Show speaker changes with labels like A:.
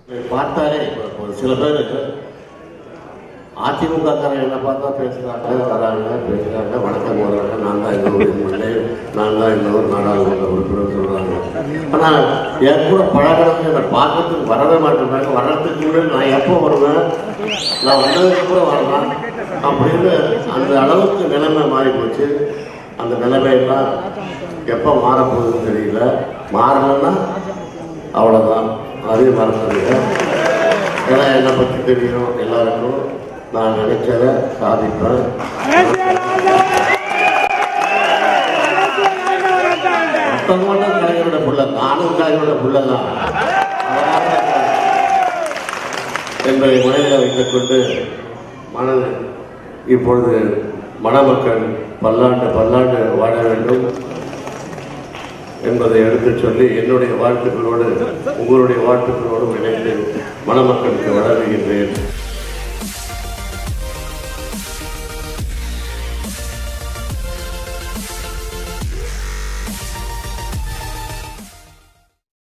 A: பார்த்தாலே இப்போ ஒரு சில பேர் அதிமுக காரங்க என்ன பார்த்தா பேசுகிறாங்க வராங்க பேசுகிறாங்க வணக்கம் போடுறாங்க நான் தான் இந்த ஊர் எம்எல்ஏ நான் தான் இந்த ஊர் நாடாளுமன்ற உறுப்பினர் சொல்கிறாங்க ஆனால் என் கூட பழகிறதுக்கு என்னை பார்க்கறதுக்கு வரவே மாட்டேங்கிறாங்க வர்றதுக்கு முன்னாடி நான் எப்போ வருவேன் நான் வந்ததுக்கப்புறம் வரலாம் அப்படின்னு அந்த அளவுக்கு நிலைமை மாறி போச்சு அந்த நிலைமையெல்லாம் எப்போ மாறப்போகுதுன்னு தெரியல மாறணும்னா அவ்வளோதான் அதே மறந்துடுங்க ஏன்னா என்னை பற்றி தெரியும் எல்லாருக்கும் நான் நினைச்சதை சாதிப்பேன் மொத்தமான கலைஞரோட புள்ள நானும் கலைஞரோட புள்ள தான் என்பதை மனதில் வைத்துக் கொண்டு மனது இப்பொழுது மணமக்கள் பல்லாண்டு பல்லாண்டு வாழ வேண்டும் என்பதை எடுத்துச் சொல்லி என்னுடைய வாழ்த்துக்களோடு உங்களுடைய வாழ்த்துக்களோடும் இணைந்து மணமக்களுக்கு வழங்குகின்றேன்